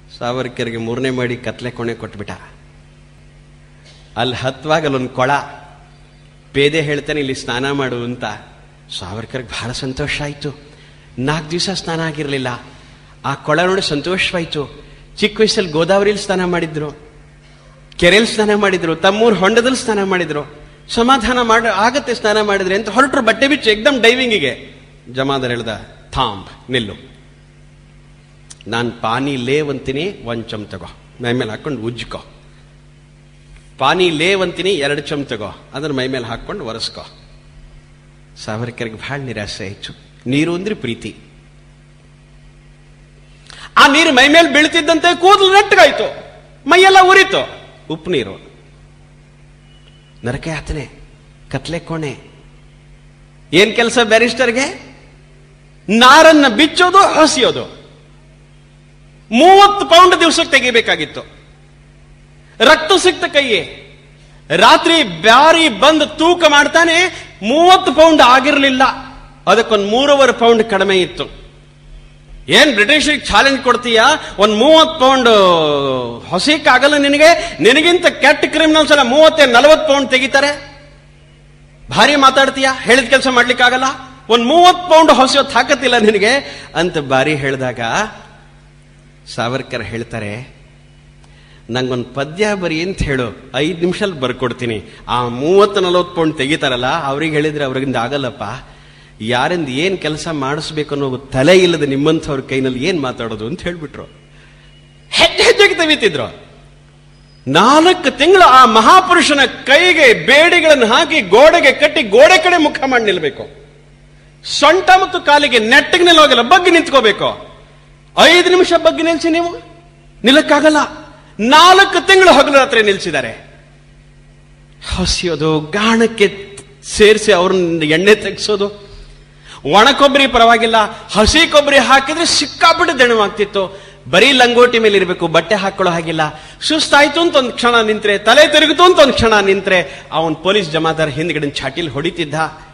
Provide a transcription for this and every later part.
ಸಾವರ್ಕರ್ಗೆ ಮೂರನೇ ಮಾಡಿ ಕತ್ಲೆ ಕೊನೆ ಕೊಟ್ಬಿಟ್ಟ ಅಲ್ಲಿ ಹತ್ತುವಾಗ ಅಲ್ಲೊಂದು ಕೊಳ ಪೇದೆ ಹೇಳ್ತಾನೆ ಇಲ್ಲಿ ಸ್ನಾನ ಮಾಡು ಅಂತ ಸಾವರ್ಕರ್ಗೆ ಬಹಳ ಸಂತೋಷ ಆಯಿತು ನಾಲ್ಕು ದಿವಸ ಸ್ನಾನ ಆಗಿರಲಿಲ್ಲ ಆ ಕೊಳ ನೋಡಿ ಸಂತೋಷವಾಯಿತು ಚಿಕ್ಕ ವಯಸ್ಸಲ್ಲಿ ಗೋದಾವರಿಲಿ ಸ್ನಾನ ಮಾಡಿದ್ರು ಕೆರೆಯಲ್ಲಿ ಸ್ನಾನ ಮಾಡಿದ್ರು ತಮ್ಮೂರು ಹೊಂಡದಲ್ಲಿ ಸ್ನಾನ ಮಾಡಿದ್ರು ಸಮಾಧಾನ ಮಾಡ ಆಗತ್ತೆ ಸ್ನಾನ ಮಾಡಿದ್ರೆ ಅಂತ ಹೊರಟರು ಬಟ್ಟೆ ಬಿಚ್ಚು ಎಕ್ದಮ್ ಡೈವಿಂಗಿಗೆ ಜಮಾದರ್ ಹೇಳ್ದ ಥಾಂಬ್ ನಿಲ್ಲು ನಾನು ಪಾನಿ ಲೇವ್ ಅಂತೀನಿ ಒಂದ್ ಚಮ್ ತಗೋ ಮೈ ಮೇಲೆ ಹಾಕೊಂಡು ಉಜ್ಕೋ ಪಾನಿ ಲೇವ್ ಅಂತೀನಿ ಎರಡು ಚಮ್ ತಗೋ ಅದನ್ನ ಮೈ ಮೇಲೆ ಹಾಕೊಂಡು ಒರೆಸ್ಕೋ ಸಾವರ್ಕರ್ಗೆ ಬಹಳ ನಿರಾಸೆ ಆಯ್ತು ನೀರು ಅಂದ್ರೆ ಪ್ರೀತಿ ಆ ನೀರು ಮೈ ಮೇಲೆ ಬೀಳ್ತಿದ್ದಂತೆ ಕೂದಲು ನೆಟ್ಟಗಾಯ್ತು ಮೈಯೆಲ್ಲ ಉರಿತು ಉಪ್ಪು ನೀರು ನರಕೆ ಆತನೆ ಕತ್ಲೆ ಕೋಣೆ ಏನ್ ಕೆಲಸ ಬ್ಯಾರಿಸ್ಟರ್ಗೆ ನಾರನ್ನ ಬಿಚ್ಚೋದು ಹಸಿಯೋದು ಮೂವತ್ತು ಪೌಂಡ್ ದಿವಸಕ್ಕೆ ತೆಗಿಬೇಕಾಗಿತ್ತು ರಕ್ತ ಸಿಕ್ತ ಕೈಯೇ ರಾತ್ರಿ ಬ್ಯಾರಿ ಬಂದು ತೂಕ ಮಾಡ್ತಾನೆ ಮೂವತ್ತು ಪೌಂಡ್ ಆಗಿರಲಿಲ್ಲ ಅದಕ್ಕೊಂದು ಮೂರುವರೆ ಪೌಂಡ್ ಕಡಿಮೆ ಇತ್ತು ಏನ್ ಬ್ರಿಟಿಷರಿಗೆ ಚಾಲೆಂಜ್ ಕೊಡ್ತೀಯಾ ಒಂದ್ ಮೂವತ್ ಪೌಂಡ್ ಹೊಸಕ್ಕಾಗಲ್ಲ ನಿನಗೆ ನಿನಗಿಂತ ಕೆಟ್ಟ ಕ್ರಿಮಿನಲ್ಸ್ ಎಲ್ಲ ಮೂವತ್ತೇ ನಲವತ್ತು ಪೌಂಡ್ ತೆಗಿತಾರೆ ಭಾರಿ ಮಾತಾಡ್ತೀಯಾ ಹೇಳಿದ ಕೆಲಸ ಮಾಡ್ಲಿಕ್ಕಾಗಲ್ಲ ಒಂದ್ ಮೂವತ್ ಪೌಂಡ್ ಹೊಸೆಯೋತ್ ಹಾಕತ್ತಿಲ್ಲ ನಿನಗೆ ಅಂತ ಬಾರಿ ಹೇಳಿದಾಗ ಸಾವರ್ಕರ್ ಹೇಳ್ತಾರೆ ನಂಗೊಂದು ಪದ್ಯ ಬರಿ ಅಂತ ಹೇಳು ಐದು ನಿಮಿಷದಲ್ಲಿ ಬರ್ಕೊಡ್ತೀನಿ ಆ ಮೂವತ್ತು ನಲವತ್ತು ಪೌಂಡ್ ತೆಗಿತಾರಲ್ಲ ಅವ್ರಿಗೆ ಹೇಳಿದ್ರೆ ಅವ್ರಿಗಿಂದ ಆಗಲ್ಲಪ್ಪ ಯಾರಿಂದ ಏನ್ ಕೆಲಸ ಮಾಡಿಸ್ಬೇಕು ಅನ್ನೋ ತಲೆ ಇಲ್ಲದ ನಿಮ್ಮಂಥವ್ರ ಕೈನಲ್ಲಿ ಏನ್ ಮಾತಾಡೋದು ಅಂತ ಹೇಳ್ಬಿಟ್ರು ಹೆಜ್ಜೆ ಹೆಜ್ಜೆಗೆ ತೆಗಿತಿದ್ರು ನಾಲ್ಕು ತಿಂಗಳು ಆ ಮಹಾಪುರುಷನ ಕೈಗೆ ಬೇಡಿಗಳನ್ನು ಹಾಕಿ ಗೋಡೆಗೆ ಕಟ್ಟಿ ಗೋಡೆ ಕಡೆ ಮುಖ ಮಾಡಿ ನಿಲ್ಬೇಕು ಸೊಂಟ ಮತ್ತು ಕಾಲಿಗೆ ನೆಟ್ಟಗೆ ನಿಲ್ಲೋಗಿಲ್ಲ ಬಗ್ಗಿ ನಿಂತ್ಕೋಬೇಕು ಐದು ನಿಮಿಷ ಬಗ್ಗಿ ನಿಲ್ಸಿ ನೀವು ನಿಲ್ಲಕ್ಕಾಗಲ್ಲ ನಾಲ್ಕು ತಿಂಗಳು ಹಗಲು ರಾತ್ರಿ ನಿಲ್ಸಿದ್ದಾರೆ ಹಸಿಯೋದು ಗಾಣಕ್ಕೆ ಸೇರಿಸಿ ಅವ್ರನ್ನ ಎಣ್ಣೆ ತೆಗೆಸೋದು ಒಣ ಕೊಬ್ಬರಿ ಪರವಾಗಿಲ್ಲ ಹಸಿ ಕೊಬ್ಬರಿ ಹಾಕಿದ್ರೆ ಸಿಕ್ಕಾಪಟ್ಟೆ ದಣವಾಗ್ತಿತ್ತು ಬರೀ ಲಂಗೋಟಿ ಮೇಲೆ ಇರಬೇಕು ಬಟ್ಟೆ ಹಾಕೊಳ್ಳೋ ಹಾಗಿಲ್ಲ ಸುಸ್ತಾಯ್ತು ಅಂತ ಒಂದು ಕ್ಷಣ ನಿಂತ್ರೆ ತಲೆ ತಿರುಗಿತು ಅಂತ ಒಂದು ಕ್ಷಣ ನಿಂತ್ರೆ ಅವನ್ ಪೊಲೀಸ್ ಜಮಾದಾರ್ ಹಿಂದ್ಗಡೆ ಚಾಟಿಲ್ ಹೊಡಿತಿದ್ದ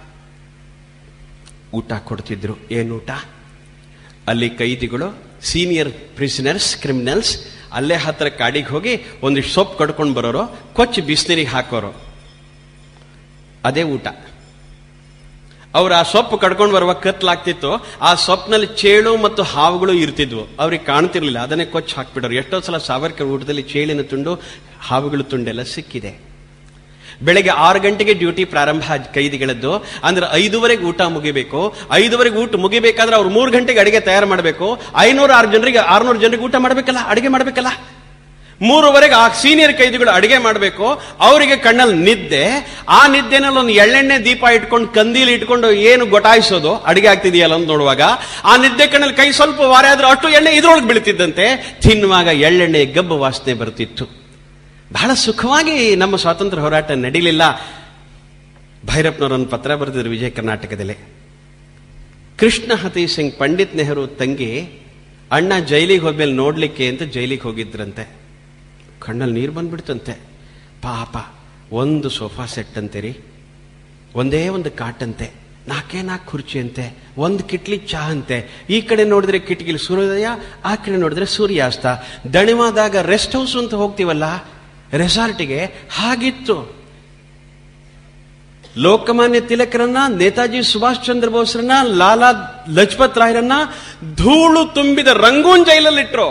ಊಟ ಕೊಡ್ತಿದ್ರು ಏನ್ ಊಟ ಅಲ್ಲಿ ಕೈದಿಗಳು ಸೀನಿಯರ್ ಪ್ರಿಸನರ್ಸ್ ಕ್ರಿಮಿನಲ್ಸ್ ಅಲ್ಲೇ ಹತ್ರ ಕಾಡಿಗೆ ಹೋಗಿ ಒಂದಿಷ್ಟು ಸೊಪ್ಪು ಕಡ್ಕೊಂಡು ಬರೋರು ಕೊಚ್ಚಿ ಬಿಸಿನೀರಿಗೆ ಹಾಕೋರು ಅದೇ ಊಟ ಅವ್ರು ಆ ಸೊಪ್ಪು ಕಡ್ಕೊಂಡು ಬರುವಾಗ ಕತ್ಲಾಗ್ತಿತ್ತು ಆ ಸೊಪ್ಪಿನಲ್ಲಿ ಚೇಳು ಮತ್ತು ಹಾವುಗಳು ಇರ್ತಿದ್ವು ಅವ್ರಿಗೆ ಕಾಣ್ತಿರ್ಲಿಲ್ಲ ಅದನ್ನೇ ಕೊಚ್ಚಿ ಹಾಕ್ಬಿಡೋರು ಎಷ್ಟೋ ಸಲ ಸಾವರ್ಕರ್ ಊಟದಲ್ಲಿ ಚೇಳಿನ ತುಂಡು ಹಾವುಗಳು ತುಂಡೆಲ್ಲ ಸಿಕ್ಕಿದೆ ಬೆಳಗ್ಗೆ ಆರು ಗಂಟೆಗೆ ಡ್ಯೂಟಿ ಪ್ರಾರಂಭ ಆದ್ ಕೈದಿಗಳದ್ದು ಅಂದ್ರೆ ಐದುವರೆಗೆ ಊಟ ಮುಗಿಬೇಕು ಐದುವರೆಗೆ ಊಟ ಮುಗಿಬೇಕಾದ್ರೆ ಅವ್ರು ಮೂರು ಗಂಟೆಗೆ ಅಡಿಗೆ ತಯಾರು ಮಾಡಬೇಕು ಐನೂರು ಆರು ಜನರಿಗೆ ಆರ್ನೂರು ಜನರಿಗೆ ಊಟ ಮಾಡಬೇಕಲ್ಲ ಅಡಿಗೆ ಮಾಡಬೇಕಲ್ಲ ಮೂರುವರೆಗೆ ಆ ಸೀನಿಯರ್ ಕೈದಿಗಳು ಅಡಿಗೆ ಮಾಡಬೇಕು ಅವರಿಗೆ ಕಣ್ಣಲ್ಲಿ ನಿದ್ದೆ ಆ ನಿದ್ದೆನಲ್ಲಿ ಒಂದು ಎಳ್ಳೆಣ್ಣೆ ದೀಪ ಇಟ್ಕೊಂಡು ಕಂದೀಲಿ ಇಟ್ಕೊಂಡು ಏನು ಗೊಟಾಯಿಸೋದು ಅಡಿಗೆ ಆಗ್ತಿದೆಯಲ್ಲ ಅಂತ ನೋಡುವಾಗ ಆ ನಿದ್ದೆ ಕಣ್ಣಲ್ಲಿ ಕೈ ಸ್ವಲ್ಪ ವಾರ ಆದ್ರೂ ಅಷ್ಟು ಎಣ್ಣೆ ಇದ್ರೊಳಗೆ ಬೀಳ್ತಿದ್ದಂತೆ ತಿನ್ನುವಾಗ ಎಳ್ಳೆಣ್ಣೆ ಗಬ್ಬು ವಾಸನೆ ಬರ್ತಿತ್ತು ಬಹಳ ಸುಖವಾಗಿ ನಮ್ಮ ಸ್ವಾತಂತ್ರ್ಯ ಹೋರಾಟ ನಡೀಲಿಲ್ಲ ಭೈರಪ್ಪನವರೊಂದು ಪತ್ರ ಬರೆದಿದ್ರು ವಿಜಯ ಕರ್ನಾಟಕದಲ್ಲಿ ಕೃಷ್ಣ ಹತಿ ಸಿಂಗ್ ಪಂಡಿತ್ ನೆಹರು ತಂಗಿ ಅಣ್ಣ ಜೈಲಿಗೆ ಹೋದ್ಮೇಲೆ ನೋಡ್ಲಿಕ್ಕೆ ಅಂತ ಜೈಲಿಗೆ ಹೋಗಿದ್ರಂತೆ ಕಣ್ಣಲ್ಲಿ ನೀರು ಬಂದ್ಬಿಡ್ತಂತೆ ಪಾಪ ಒಂದು ಸೋಫಾ ಸೆಟ್ ಅಂತೀರಿ ಒಂದೇ ಒಂದು ಕಾಟಂತೆ ನಾಲ್ಕೇ ನಾಲ್ಕು ಕುರ್ಚಿ ಅಂತೆ ಒಂದು ಕಿಟ್ಲಿ ಚಹಾ ಅಂತೆ ಈ ಕಡೆ ನೋಡಿದ್ರೆ ಕಿಟಕಿಲಿ ಸೂರ್ಯೋದಯ ಆ ಕಡೆ ನೋಡಿದ್ರೆ ಸೂರ್ಯಾಸ್ತ ದಣಿವಾದಾಗ ರೆಸ್ಟ್ ಹೌಸ್ ಅಂತ ಹೋಗ್ತೀವಲ್ಲ ರೆಸಾರ್ಟಿಗೆ ಹಾಗಿತ್ತು ಲೋಕಮಾನ್ಯ ತಿಲಕರನ್ನ ನೇತಾಜಿ ಸುಭಾಷ್ ಚಂದ್ರ ಬೋಸ್ರನ್ನ ಲಾಲಾ ಲಜಪತ್ ರಾಯರನ್ನ ಧೂಳು ತುಂಬಿದ ರಂಗೂನ್ ಜೈಲಲ್ಲಿಟ್ರು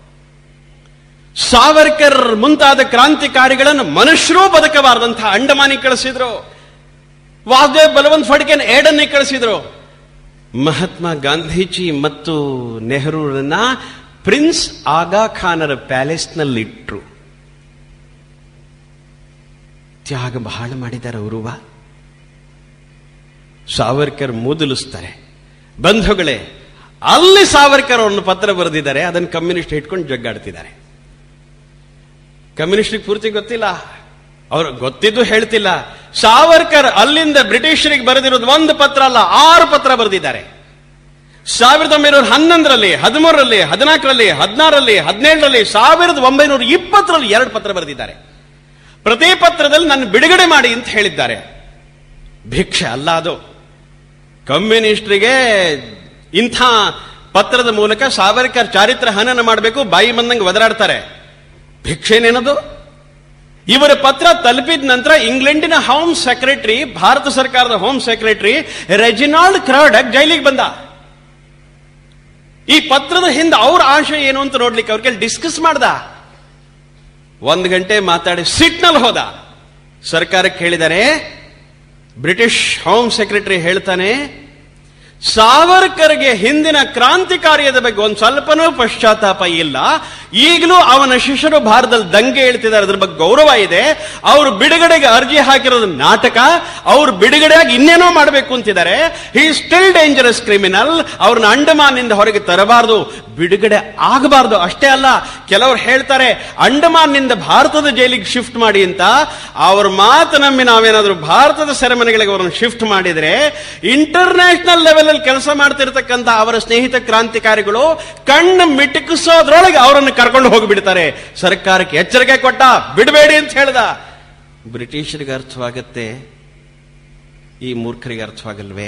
ಸಾವರ್ಕರ್ ಮುಂತಾದ ಕ್ರಾಂತಿಕಾರಿಗಳನ್ನು ಮನುಷ್ಯರೂ ಬದುಕಬಾರದಂತಹ ಅಂಡಮಾನಿಗೆ ಕಳಿಸಿದ್ರು ವಾಸುದೇವ್ ಬಲವಂತ್ ಫಡ್ಕೆನ್ ಏಡನ್ನೇ ಕಳಿಸಿದ್ರು ಮಹಾತ್ಮ ಗಾಂಧೀಜಿ ಮತ್ತು ನೆಹರೂರನ್ನ ಪ್ರಿನ್ಸ್ ಆಗಾ ಖಾನರ ಪ್ಯಾಲೇಸ್ನಲ್ಲಿಟ್ರು ತ್ಯಾಗ ಬಹಳ ಮಾಡಿದ್ದಾರೆ ಅವರುವ ಸಾವರ್ಕರ್ ಮೂದಲಿಸ್ತಾರೆ ಬಂಧುಗಳೇ ಅಲ್ಲಿ ಸಾವರ್ಕರ್ ಒಂದು ಪತ್ರ ಬರೆದಿದ್ದಾರೆ ಅದನ್ನು ಕಮ್ಯುನಿಸ್ಟ್ ಇಟ್ಕೊಂಡು ಜಗ್ಗಾಡ್ತಿದ್ದಾರೆ ಕಮ್ಯುನಿಸ್ಟ್ಗೆ ಪೂರ್ತಿ ಗೊತ್ತಿಲ್ಲ ಅವರು ಗೊತ್ತಿದ್ದು ಹೇಳ್ತಿಲ್ಲ ಸಾವರ್ಕರ್ ಅಲ್ಲಿಂದ ಬ್ರಿಟಿಷರಿಗೆ ಬರೆದಿರೋದು ಒಂದು ಪತ್ರ ಅಲ್ಲ ಆರು ಪತ್ರ ಬರೆದಿದ್ದಾರೆ ಸಾವಿರದ ಒಂಬೈನೂರ ಹನ್ನೊಂದರಲ್ಲಿ ಹದಿಮೂರರಲ್ಲಿ ಹದಿನಾಲ್ಕರಲ್ಲಿ ಹದಿನಾರರಲ್ಲಿ ಹದಿನೇಳರಲ್ಲಿ ಸಾವಿರದ ಒಂಬೈನೂರ ಇಪ್ಪತ್ತರಲ್ಲಿ ಎರಡು ಪತ್ರ ಬರೆದಿದ್ದಾರೆ ಪ್ರತಿ ಪತ್ರದಲ್ಲಿ ನನ್ನ ಬಿಡುಗಡೆ ಮಾಡಿ ಅಂತ ಹೇಳಿದ್ದಾರೆ ಭಿಕ್ಷೆ ಅಲ್ಲ ಅದು ಕಮ್ಯುನಿಸ್ಟ್ರಿಗೆ ಇಂಥ ಪತ್ರದ ಮೂಲಕ ಸಾವರ್ಕರ್ ಚಾರಿತ್ರ ಹನನ ಮಾಡಬೇಕು ಬಾಯಿ ಬಂದಂಗೆ ಒದರಾಡ್ತಾರೆ ಭಿಕ್ಷೆನೇನದು ಇವರ ಪತ್ರ ತಲುಪಿದ ನಂತರ ಇಂಗ್ಲೆಂಡಿನ ಹೋಮ್ ಸೆಕ್ರೆಟರಿ ಭಾರತ ಸರ್ಕಾರದ ಹೋಮ್ ಸೆಕ್ರೆಟರಿ ರೆಜಿನಾಲ್ಡ್ ಕ್ರಾಡಕ್ ಜೈಲಿಗೆ ಬಂದ ಈ ಪತ್ರದ ಹಿಂದೆ ಅವ್ರ ಆಶಯ ಏನು ಅಂತ ನೋಡ್ಲಿಕ್ಕೆ ಅವ್ರ ಕೈಲಿ ಡಿಸ್ಕಸ್ ಮಾಡ್ದ ಒಂದು ಗಂಟೆ ಮಾತಾಡಿ ಸಿಟ್ನಲ್ಲಿ ಹೋದ ಸರ್ಕಾರಕ್ಕೆ ಹೇಳಿದ್ದಾರೆ ಬ್ರಿಟಿಷ್ ಹೋಮ್ ಸೆಕ್ರೆಟರಿ ಹೇಳ್ತಾನೆ ಸಾವರ್ಕರ್ಗೆ ಹಿಂದಿನ ಕ್ರಾಂತಿಕಾರ್ಯದ ಬಗ್ಗೆ ಒಂದು ಸ್ವಲ್ಪನೂ ಪಶ್ಚಾತ್ತಾಪ ಇಲ್ಲ ಈಗಲೂ ಅವನ ಶಿಷ್ಯರು ಭಾರತದಲ್ಲಿ ದಂಗೆ ಹೇಳ್ತಿದ್ದಾರೆ ಅದ್ರ ಬಗ್ಗೆ ಗೌರವ ಇದೆ ಅವರು ಬಿಡುಗಡೆಗೆ ಅರ್ಜಿ ಹಾಕಿರೋದು ನಾಟಕ ಅವ್ರು ಬಿಡುಗಡೆಯಾಗಿ ಇನ್ನೇನೋ ಮಾಡಬೇಕು ಅಂತಿದ್ದಾರೆ ಹಿ ಸ್ಟಿಲ್ ಡೇಂಜರಸ್ ಕ್ರಿಮಿನಲ್ ಅವ್ರನ್ನ ಅಂಡಮಾನ್ನಿಂದ ಹೊರಗೆ ತರಬಾರದು ಬಿಡುಗಡೆ ಆಗಬಾರ್ದು ಅಷ್ಟೇ ಅಲ್ಲ ಕೆಲವರು ಹೇಳ್ತಾರೆ ಅಂಡಮಾನ್ನಿಂದ ಭಾರತದ ಜೈಲಿಗೆ ಶಿಫ್ಟ್ ಮಾಡಿ ಅಂತ ಅವ್ರ ಮಾತು ನಂಬಿ ನಾವೇನಾದ್ರೂ ಭಾರತದ ಸೆರೆಮನೆಗಳಿಗೆ ಅವರನ್ನು ಶಿಫ್ಟ್ ಮಾಡಿದ್ರೆ ಇಂಟರ್ನ್ಯಾಷನಲ್ ಲೆವೆಲ್ ಅಲ್ಲಿ ಕೆಲಸ ಮಾಡ್ತಿರ್ತಕ್ಕಂಥ ಅವರ ಸ್ನೇಹಿತ ಕ್ರಾಂತಿಕಾರಿಗಳು ಕಣ್ಣು ಮಿಟುಕಿಸೋದ್ರೊಳಗೆ ಅವರನ್ನು ಕರ್ಕೊಂಡು ಹೋಗಿಬಿಡ್ತಾರೆ ಸರ್ಕಾರಕ್ಕೆ ಎಚ್ಚರಿಕೆ ಕೊಟ್ಟ ಬಿಡಬೇಡಿ ಅಂತ ಹೇಳ್ದ ಬ್ರಿಟಿಷರಿಗೆ ಅರ್ಥವಾಗತ್ತೆ ಈ ಮೂರ್ಖರಿಗೆ ಅರ್ಥವಾಗಲ್ವೇ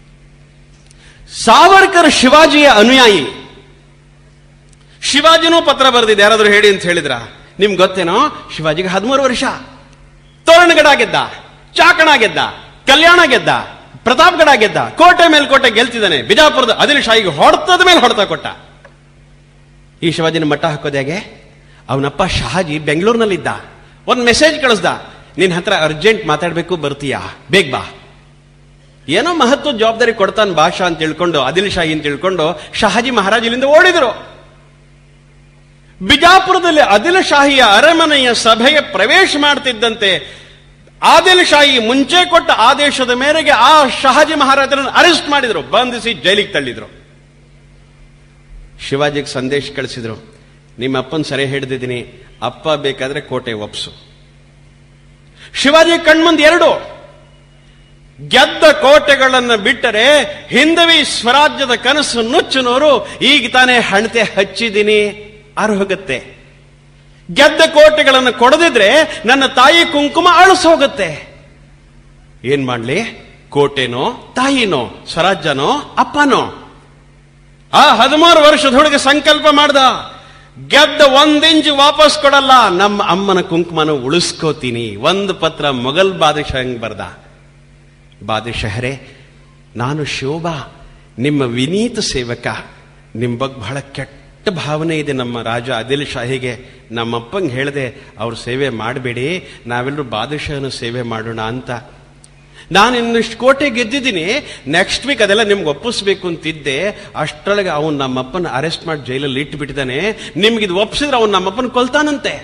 ಸಾವರ್ಕರ್ ಶಿವಾಜಿಯ ಅನುಯಾಯಿ ಶಿವಾಜಿನೂ ಪತ್ರ ಬರೆದಿದೆ ಯಾರಾದ್ರೂ ಹೇಳಿ ಅಂತ ಹೇಳಿದ್ರ ನಿಮ್ಗೆ ಗೊತ್ತೇನೋ ಶಿವಾಜಿಗೆ ಹದಿಮೂರು ವರ್ಷ ತೋರಣಗಡ ಗೆದ್ದ ಚಾಕಣ ಗೆದ್ದ ಕಲ್ಯಾಣ ಗೆದ್ದ ಪ್ರತಾಪ್ಗಡ ಗೆದ್ದ ಕೋಟೆ ಮೇಲೆ ಕೋಟೆ ಗೆಲ್ತಿದ್ದಾನೆ ಬಿಜಾಪುರದ ಅದಿಲ್ ಶಾಹಿಗೆ ಹೊಡೆತದ ಮೇಲೆ ಹೊಡೆತ ಕೊಟ್ಟ ಈ ಶಿವಾಜಿನ ಮಟ್ಟ ಹಾಕೋದು ಹೇಗೆ ಅವನಪ್ಪ ಶಹಾಜಿ ಬೆಂಗಳೂರಿನಲ್ಲಿದ್ದ ಒಂದು ಮೆಸೇಜ್ ಕಳಿಸ್ದ ನಿನ್ನ ಹತ್ರ ಅರ್ಜೆಂಟ್ ಮಾತಾಡಬೇಕು ಬರ್ತೀಯಾ ಬೇಗ ಬಾ ಏನೋ ಮಹತ್ವದ ಜವಾಬ್ದಾರಿ ಕೊಡ್ತಾನೆ ಬಾಷಾ ಅಂತ ತಿಳ್ಕೊಂಡು ಆದಿಲ್ ಶಾಹಿ ಅಂತ ತಿಳ್ಕೊಂಡು ಶಹಾಜಿ ಮಹಾರಾಜ್ ಇಲ್ಲಿಂದ ಓಡಿದ್ರು ಬಿಜಾಪುರದಲ್ಲಿ ಆದಿಲ್ ಶಾಹಿಯ ಅರಮನೆಯ ಸಭೆಗೆ ಪ್ರವೇಶ ಮಾಡ್ತಿದ್ದಂತೆ ಆದಿಲ್ ಶಾಹಿ ಮುಂಚೆ ಕೊಟ್ಟ ಆದೇಶದ ಮೇರೆಗೆ ಆ ಶಹಾಜಿ ಮಹಾರಾಜರನ್ನು ಅರೆಸ್ಟ್ ಮಾಡಿದ್ರು ಬಂಧಿಸಿ ಜೈಲಿಗೆ ತಳ್ಳಿದ್ರು ಶಿವಾಜಿಗೆ ಸಂದೇಶ ಕಳಿಸಿದ್ರು ನಿಮ್ಮ ಅಪ್ಪನ ಸರಿ ಹಿಡಿದಿದ್ದೀನಿ ಅಪ್ಪ ಬೇಕಾದ್ರೆ ಕೋಟೆ ಒಪ್ಸು ಶಿವಾಜಿ ಕಣ್ಮುಂದ್ ಎರಡು ಗೆದ್ದ ಕೋಟೆಗಳನ್ನು ಬಿಟ್ಟರೆ ಹಿಂದವಿ ಸ್ವರಾಜ್ಯದ ಕನಸು ನುಚ್ಚುನೋರು ಈಗ ತಾನೇ ಹಣತೆ ಹಚ್ಚಿದ್ದೀನಿ ಹೋಗುತ್ತೆ ಗೆದ್ದ ಕೋಟೆಗಳನ್ನು ಕೊಡದಿದ್ರೆ ನನ್ನ ತಾಯಿ ಕುಂಕುಮ ಅಳಿಸ್ ಹೋಗುತ್ತೆ ಏನ್ ಮಾಡ್ಲಿ ಕೋಟೆನೋ ತಾಯಿನೋ ಸ್ವರಾಜ್ಯನೋ ಅಪ್ಪನೋ ಆ ಹದಿಮೂರು ವರ್ಷದ ಹುಡುಗ ಸಂಕಲ್ಪ ಮಾಡ್ದ ಗೆದ್ದ ಒಂದಿಂಚು ವಾಪಸ್ ಕೊಡಲ್ಲ ನಮ್ಮ ಅಮ್ಮನ ಕುಂಕುಮನ ಉಳಿಸ್ಕೋತೀನಿ ಒಂದು ಪತ್ರ ಮೊಘಲ್ ಬಾದಶಾಹಂಗ್ ಬರ್ದ ಬಾದಶಹರೇ ನಾನು ಶೋಭಾ ನಿಮ್ಮ ವಿನೀತ ಸೇವಕ ನಿಮ್ಮ ಬಗ್ಗೆ ಬಹಳ ಕೆಟ್ಟ ಭಾವನೆ ಇದೆ ನಮ್ಮ ರಾಜ ಆದಿಲ್ ಶಾಹಿಗೆ ನಮ್ಮಪ್ಪಂಗೆ ಹೇಳಿದೆ ಅವ್ರ ಸೇವೆ ಮಾಡಬೇಡಿ ನಾವೆಲ್ಲರೂ ಬಾದಶಾಹನ ಸೇವೆ ಮಾಡೋಣ ಅಂತ ನಾನು ಇನ್ನಿಷ್ಟು ಕೋಟೆ ಗೆದ್ದಿದ್ದೀನಿ ನೆಕ್ಸ್ಟ್ ವೀಕ್ ಅದೆಲ್ಲ ನಿಮ್ಗೆ ಒಪ್ಪಿಸ್ಬೇಕು ಅಂತಿದ್ದೆ ಅಷ್ಟರೊಳಗೆ ಅವನು ನಮ್ಮಪ್ಪನ ಅರೆಸ್ಟ್ ಮಾಡಿ ಜೈಲಲ್ಲಿ ಇಟ್ಟುಬಿಟ್ಟಿದ್ದಾನೆ ನಿಮ್ಗೆ ಇದು ಒಪ್ಸಿದ್ರೆ ಅವನು ನಮ್ಮಪ್ಪನ ಕೊಲ್ತಾನಂತೆ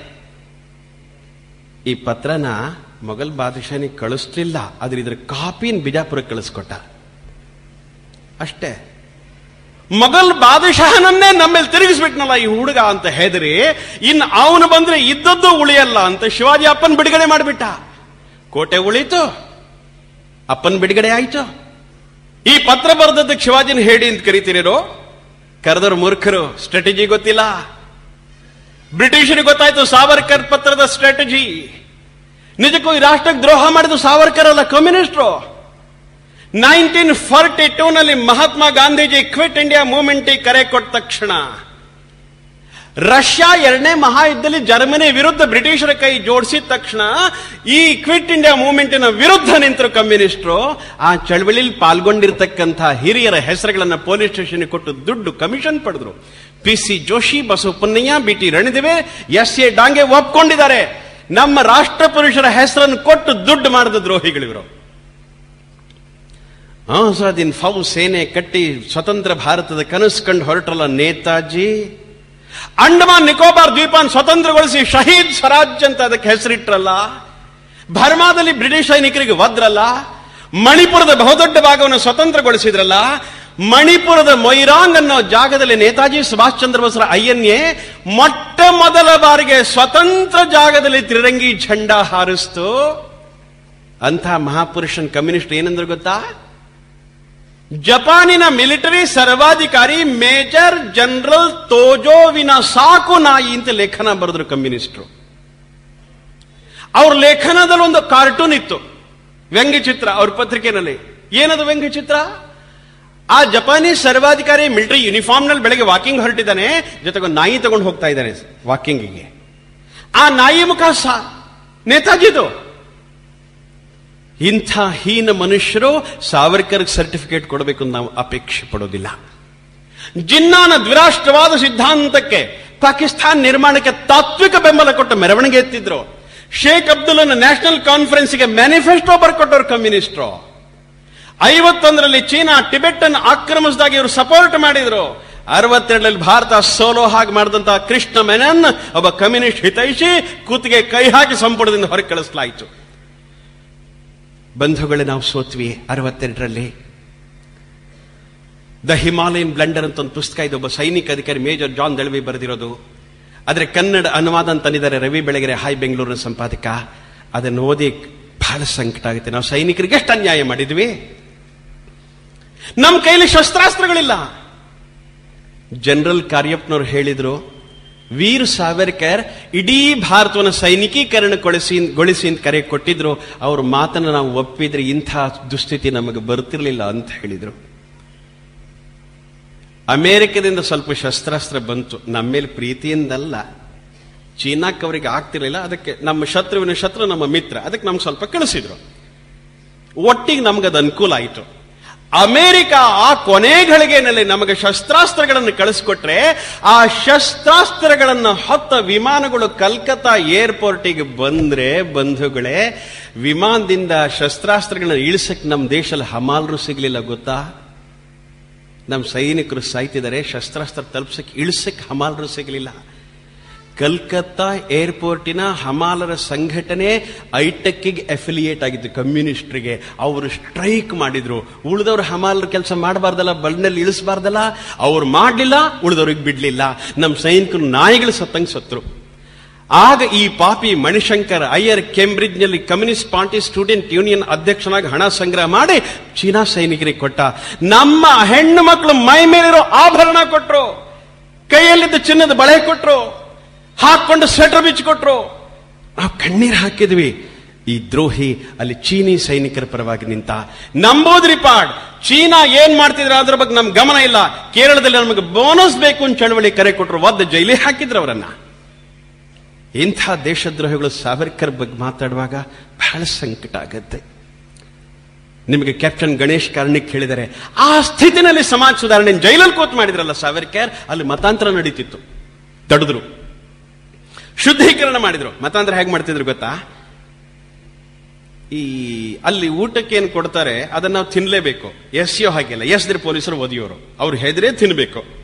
ಈ ಪತ್ರನ ಮೊಘಲ್ ಬಾದಶಾನಿಗೆ ಕಳಿಸ್ಲಿಲ್ಲ ಆದ್ರೆ ಇದ್ರ ಕಾಪಿನ ಬಿಜಾಪುರಕ್ಕೆ ಕಳಿಸ್ಕೊಟ್ಟ ಅಷ್ಟೇ ಮೊಘಲ್ ಬಾದಶಾಹನನ್ನೇ ನಮ್ಮೇಲೆ ತಿರುಗಿಸ್ಬಿಟ್ನಲ್ಲ ಈ ಹುಡುಗ ಅಂತ ಹೆದರಿ ಇನ್ನು ಅವನು ಬಂದ್ರೆ ಇದ್ದದ್ದು ಉಳಿಯಲ್ಲ ಅಂತ ಶಿವಾಜಿ ಅಪ್ಪನ್ ಬಿಡುಗಡೆ ಮಾಡಿಬಿಟ್ಟ ಕೋಟೆ ಉಳೀತು ಅಪ್ಪನ್ ಬಿಡುಗಡೆ ಆಯ್ತು ಈ ಪತ್ರ ಬರೆದದ್ದಕ್ಕೆ ಶಿವಾಜಿನ ಹೇಳಿ ಅಂತ ಕರಿತೀರಿರೋ ಕರೆದವ್ರು ಮೂರ್ಖರು ಸ್ಟ್ರಾಟಜಿ ಗೊತ್ತಿಲ್ಲ ಬ್ರಿಟಿಷರಿಗೆ ಗೊತ್ತಾಯ್ತು ಸಾವರ್ಕರ್ ಪತ್ರದ ಸ್ಟ್ರಾಟಜಿ ನಿಜಕ್ಕೂ ಈ ರಾಷ್ಟ್ರಕ್ಕೆ ದ್ರೋಹ ಮಾಡಿದ್ದು ಸಾವರ್ಕರ್ ಅಲ್ಲ ಕಮ್ಯುನಿಸ್ಟ್ರು ನೈನ್ಟೀನ್ ಫಾರ್ಟಿ ಟೂ ನಲ್ಲಿ Mahatma Gandhiji quit India movement ಕರೆ ಕೊಟ್ಟ ತಕ್ಷಣ ರಷ್ಯಾ ಎರಡನೇ ಮಹಾಯುದ್ಧದಲ್ಲಿ ಜರ್ಮನಿ ವಿರುದ್ಧ ಬ್ರಿಟಿಷರ ಕೈ ಜೋಡಿಸಿದ ತಕ್ಷಣ ಈ ಕ್ವಿಟ್ ಇಂಡಿಯಾ ಮೂವ್ಮೆಂಟಿನ ವಿರುದ್ಧ ನಿಂತರು ಕಮ್ಯುನಿಸ್ಟರು ಆ ಚಳವಳಿಯಲ್ಲಿ ಪಾಲ್ಗೊಂಡಿರ್ತಕ್ಕಂಥ ಹಿರಿಯರ ಹೆಸರುಗಳನ್ನ ಪೊಲೀಸ್ ಸ್ಟೇಷನ್ ಕೊಟ್ಟು ದುಡ್ಡು ಕಮಿಷನ್ ಪಡೆದ್ರು P C Joshi Basava Punnaiah B T Ranadive S A Dange ಒಪ್ಕೊಂಡಿದ್ದಾರೆ ನಮ್ಮ ರಾಷ್ಟ್ರ ಪುರುಷರ ಹೆಸರನ್ನು ಕೊಟ್ಟು ದುಡ್ಡು ಮಾಡಿದ ದ್ರೋಹಿಗಳಿವರು ಆಜಾದಿನ್ ಫೌ ಸೇನೆ ಕಟ್ಟಿ ಸ್ವತಂತ್ರ ಭಾರತದ ಕನಸು ಕಂಡು ಹೊರಟಲ್ಲ ನೇತಾಜಿ ಅಂಡಮಾನ್ ನಿಕೋಬಾರ್ ದ್ವೀಪನ ಸ್ವತಂತ್ರಗೊಳಿಸಿ ಶಹೀದ್ ಸ್ವರಾಜ್ ಅಂತ ಅದಕ್ಕೆ ಹೆಸರಿಟ್ರಲ್ಲ ಬರ್ಮಾದಲ್ಲಿ ಬ್ರಿಟಿಷ್ ಸೈನಿಕರಿಗೆ ಒದ್ರಲ್ಲ ಮಣಿಪುರದ ಬಹುದೊಡ್ಡ ಭಾಗವನ್ನು ಸ್ವತಂತ್ರಗೊಳಿಸಿದ್ರಲ್ಲ ಮಣಿಪುರದ ಮೊಯ್ರಾಂಗ್ ಅನ್ನೋ ಜಾಗದಲ್ಲಿ ನೇತಾಜಿ ಸುಭಾಷ್ ಚಂದ್ರ ಬೋಸ್ರ ಐಎನ್ಎ ಮೊಟ್ಟ ಮೊದಲ ಬಾರಿಗೆ ಸ್ವತಂತ್ರ ಜಾಗದಲ್ಲಿ ತ್ರಿರಂಗಿ ಝಂಡಾ ಹಾರಿಸ್ತು ಅಂಥ ಮಹಾಪುರುಷನ್ ಕಮ್ಯುನಿಸ್ಟ್ ಏನಂದ್ರೆ ಗೊತ್ತಾ ಜಪಾನಿನ ಮಿಲಿಟರಿ ಸರ್ವಾಧಿಕಾರಿ ಮೇಜರ್ ಜನರಲ್ ತೋಜೋವಿನ ಸಾಕು ನಾಯಿ ಅಂತ ಲೇಖನ ಬರೆದ್ರು ಕಮ್ಯುನಿಸ್ಟರು ಅವ್ರ ಲೇಖನದಲ್ಲಿ ಒಂದು ಕಾರ್ಟೂನ್ ಇತ್ತು ವ್ಯಂಗ್ಯ ಚಿತ್ರ ಅವ್ರ ಪತ್ರಿಕೆನಲ್ಲಿ ಏನದು ವ್ಯಂಗ್ಯ ಚಿತ್ರ ಆ ಜಪಾನೀಸ್ ಸರ್ವಾಧಿಕಾರಿ ಮಿಲಿಟರಿ ಯೂನಿಫಾರ್ಮ್ ನಲ್ಲಿ ಬೆಳಗ್ಗೆ ವಾಕಿಂಗ್ ಹೊರಟಿದ್ದಾನೆ ಜೊತೆಗೆ ಒಂದು ನಾಯಿ ತಗೊಂಡು ಹೋಗ್ತಾ ಇದ್ದಾನೆ ವಾಕಿಂಗಿಗೆ ಆ ನಾಯಿ ಮುಖ ಸಾ ನೇತಾಜಿದು ಇಂಥ ಹೀನ ಮನುಷ್ಯರು ಸಾವರ್ಕರ್ ಸರ್ಟಿಫಿಕೇಟ್ ಕೊಡಬೇಕು ಅಂತ ನಾವು ಅಪೇಕ್ಷೆ ಪಡೋದಿಲ್ಲ ಜಿನ್ನಾನ ದ್ವಿರಾಷ್ಟ್ರವಾದ ಸಿದ್ಧಾಂತಕ್ಕೆ ಪಾಕಿಸ್ತಾನ್ ನಿರ್ಮಾಣಕ್ಕೆ ತಾತ್ವಿಕ ಬೆಂಬಲ ಕೊಟ್ಟು ಮೆರವಣಿಗೆ ಎತ್ತಿದ್ರು ಶೇಖ್ ಅಬ್ದುಲ್ಲನ ನ್ಯಾಷನಲ್ ಕಾನ್ಫರೆನ್ಸ್ಗೆ ಮ್ಯಾನಿಫೆಸ್ಟೋ ಬರ್ಕೊಟ್ಟವ್ರು ಕಮ್ಯುನಿಸ್ಟ್ರು ಐವತ್ತೊಂದರಲ್ಲಿ ಚೀನಾ ಟಿಬೆಟ್ ಅನ್ನು ಆಕ್ರಮಿಸಿದಾಗ ಇವರು ಸಪೋರ್ಟ್ ಮಾಡಿದ್ರು ಅರವತ್ತೆರಡರಲ್ಲಿ ಭಾರತ ಸೋಲೋ ಹಾಗೆ ಮಾಡಿದಂತಹ ಕೃಷ್ಣ ಮೆನನ್ ಒಬ್ಬ ಕಮ್ಯುನಿಸ್ಟ್ ಹಿತೈಷಿ ಕೂತಿಗೆ ಕೈ ಹಾಕಿ ಸಂಪುಟದಿಂದ ಹೊರಗೆ ಕಳಿಸಲಾಯಿತು ಬಂಧುಗಳೇ ನಾವು ಸೋತ್ವಿ ಅರವತ್ತೆರಡರಲ್ಲಿ ದ ಹಿಮಾಲಯನ್ ಬ್ಲೆಂಡರ್ ಅಂತ ಒಂದು ಪುಸ್ತಕ ಇದೆ ಒಬ್ಬ ಸೈನಿಕ ಅಧಿಕಾರಿ ಮೇಜರ್ ಜಾನ್ ದಳವಿ ಬರೆದಿರೋದು ಆದರೆ ಕನ್ನಡ ಅನುವಾದ ಅಂತ ತಂದಿದ್ದಾರೆ ರವಿ ಬೆಳಗೆರೆ ಹಾಯ್ ಬೆಂಗಳೂರಿನ ಸಂಪಾದಕ ಅದನ್ನು ಓದಿ ಬಹಳ ಸಂಕಟ ಆಗುತ್ತೆ ನಾವು ಸೈನಿಕರಿಗೆ ಎಷ್ಟು ಅನ್ಯಾಯ ಮಾಡಿದ್ವಿ ನಮ್ಮ ಕೈಲಿ ಶಸ್ತ್ರಾಸ್ತ್ರಗಳಿಲ್ಲ ಜನರಲ್ ಕಾರ್ಯಪ್ಪನವ್ರು ಹೇಳಿದ್ರು ವೀರ್ ಸಾವರ್ಕರ್ ಇಡೀ ಭಾರತವನ್ನು ಸೈನಿಕೀಕರಣಗೊಳಿಸಿ ಗೊಳಿಸಿ ಅಂತ ಕರೆ ಕೊಟ್ಟಿದ್ರು ಅವ್ರ ಮಾತನ್ನು ನಾವು ಒಪ್ಪಿದ್ರೆ ಇಂಥ ದುಸ್ಥಿತಿ ನಮಗೆ ಬರ್ತಿರ್ಲಿಲ್ಲ ಅಂತ ಹೇಳಿದ್ರು ಅಮೆರಿಕದಿಂದ ಸ್ವಲ್ಪ ಶಸ್ತ್ರಾಸ್ತ್ರ ಬಂತು ನಮ್ಮ ಮೇಲೆ ಪ್ರೀತಿಯಿಂದಲ್ಲ ಚೀನಾಕ್ಕೆ ಅವರಿಗೆ ಆಗ್ತಿರ್ಲಿಲ್ಲ ಅದಕ್ಕೆ ನಮ್ಮ ಶತ್ರುವಿನ ಶತ್ರು ನಮ್ಮ ಮಿತ್ರ ಅದಕ್ಕೆ ನಮ್ಗೆ ಸ್ವಲ್ಪ ಕಳಿಸಿದ್ರು ಒಟ್ಟಿಗೆ ನಮ್ಗದು ಅನುಕೂಲ ಆಯಿತು ಅಮೆರಿಕ ಆ ಕೊನೆ ಘಳಿಗೆನಲ್ಲಿ ನಮಗೆ ಶಸ್ತ್ರಾಸ್ತ್ರಗಳನ್ನು ಕಳಿಸ್ಕೊಟ್ರೆ ಆ ಶಸ್ತ್ರಾಸ್ತ್ರಗಳನ್ನು ಹೊತ್ತ ವಿಮಾನಗಳು ಕಲ್ಕತ್ತಾ ಏರ್ಪೋರ್ಟಿಗೆ ಬಂದ್ರೆ ಬಂಧುಗಳೇ ವಿಮಾನದಿಂದ ಶಸ್ತ್ರಾಸ್ತ್ರಗಳನ್ನ ಇಳಿಸಕ್ಕೆ ನಮ್ಮ ದೇಶದಲ್ಲಿ ಹಮಾಲರು ಸಿಗ್ಲಿಲ್ಲ ಗೊತ್ತಾ ನಮ್ಮ ಸೈನಿಕರು ಸಾಯ್ತಿದ್ದಾರೆ ಶಸ್ತ್ರಾಸ್ತ್ರ ತಲುಪಿಸಕ್ಕೆ ಇಳಿಸಕ್ಕೆ ಹಮಾಲರು ಸಿಗಲಿಲ್ಲ ಕಲ್ಕತ್ತಾ ಏರ್ಪೋರ್ಟಿನ ಹಮಾಲರ ಸಂಘಟನೆ ಐಟೆಕ್ಕಿಗೆ ಅಫಿಲಿಯೇಟ್ ಆಗಿತ್ತು ಕಮ್ಯುನಿಸ್ಟ್ರಿಗೆ ಅವರು ಸ್ಟ್ರೈಕ್ ಮಾಡಿದ್ರು ಉಳಿದವರು ಹಮಾಲರ ಕೆಲಸ ಮಾಡಬಾರ್ದಲ್ಲ ಬಳ್ಳಿನಲ್ಲಿ ಇಳಿಸಬಾರ್ದಲ್ಲ ಅವ್ರು ಮಾಡಲಿಲ್ಲ ಉಳಿದವ್ರಿಗೆ ಬಿಡ್ಲಿಲ್ಲ ನಮ್ಮ ಸೈನಿಕರು ನಾಯಿಗಳು ಸತ್ತಂಗ್ ಸತ್ರು ಆಗ ಈ ಪಾಪಿ ಮಣಿಶಂಕರ್ ಅಯ್ಯರ್ ಕೇಂಬ್ರಿಡ್ಜ್ನಲ್ಲಿ ಕಮ್ಯುನಿಸ್ಟ್ ಪಾರ್ಟಿ ಸ್ಟೂಡೆಂಟ್ ಯೂನಿಯನ್ ಅಧ್ಯಕ್ಷನಾಗಿ ಹಣ ಸಂಗ್ರಹ ಮಾಡಿ ಚೀನಾ ಸೈನಿಕರಿಗೆ ಕೊಟ್ಟ ನಮ್ಮ ಹೆಣ್ಣು ಮಕ್ಕಳು ಮೈ ಮೇಲಿರೋ ಆಭರಣ ಕೊಟ್ರು ಕೈಯಲ್ಲಿದ್ದ ಚಿನ್ನದ ಬಳೆ ಕೊಟ್ರು ಹಾಕೊಂಡು ಸ್ವೆಟರ್ ಬಿಚ್ಚಿಕೊಟ್ರು ನಾವು ಕಣ್ಣೀರು ಹಾಕಿದ್ವಿ ಈ ದ್ರೋಹಿ ಅಲ್ಲಿ ಚೀನಿ ಸೈನಿಕರ ಪರವಾಗಿ ನಿಂತ ನಂಬೋದ್ರಿ ಪಾಡ್ ಚೀನಾ ಏನ್ ಮಾಡ್ತಿದ್ರೆ ಅದ್ರ ಬಗ್ಗೆ ನಮ್ಗೆ ಗಮನ ಇಲ್ಲ ಕೇರಳದಲ್ಲಿ ನಮಗೆ ಬೋನಸ್ ಬೇಕು ಅಂತ ಚಳವಳಿ ಕರೆ ಕೊಟ್ಟರು ಒದ್ದು ಜೈಲಿಗೆ ಹಾಕಿದ್ರು ಅವರನ್ನ ಇಂಥ ದೇಶದ್ರೋಹಿಗಳು ಸಾವರ್ಕರ್ ಬಗ್ಗೆ ಮಾತಾಡುವಾಗ ಬಹಳ ಸಂಕಟ ಆಗತ್ತೆ ನಿಮಗೆ ಕ್ಯಾಪ್ಟನ್ ಗಣೇಶ್ ಕಾರ್ಣಿಕ್ ಹೇಳಿದರೆ ಆ ಸ್ಥಿತಿನಲ್ಲಿ ಸಮಾಜ ಸುಧಾರಣೆ ಜೈಲಲ್ಲಿ ಕೂತ್ ಮಾಡಿದ್ರಲ್ಲ ಸಾವರ್ಕರ್ ಅಲ್ಲಿ ಮತಾಂತರ ನಡೀತಿತ್ತು ತಡೆದ್ರು ಶುದ್ಧೀಕರಣ ಮಾಡಿದ್ರು ಮತಾಂತರ ಹೇಗೆ ಮಾಡ್ತಿದ್ರು ಗೊತ್ತಾ ಈ ಅಲ್ಲಿ ಊಟಕ್ಕೆ ಏನು ಕೊಡ್ತಾರೆ ಅದನ್ನ ನಾವು ತಿನ್ಲೇಬೇಕು ಎಸ್ಯೋ ಹಾಗಿಲ್ಲ ಎಸ್ದ್ರೆ ಪೊಲೀಸರು ಓದಿಯೋರು ಅವ್ರು ಹೆದ್ರೆ ತಿನ್ಬೇಕು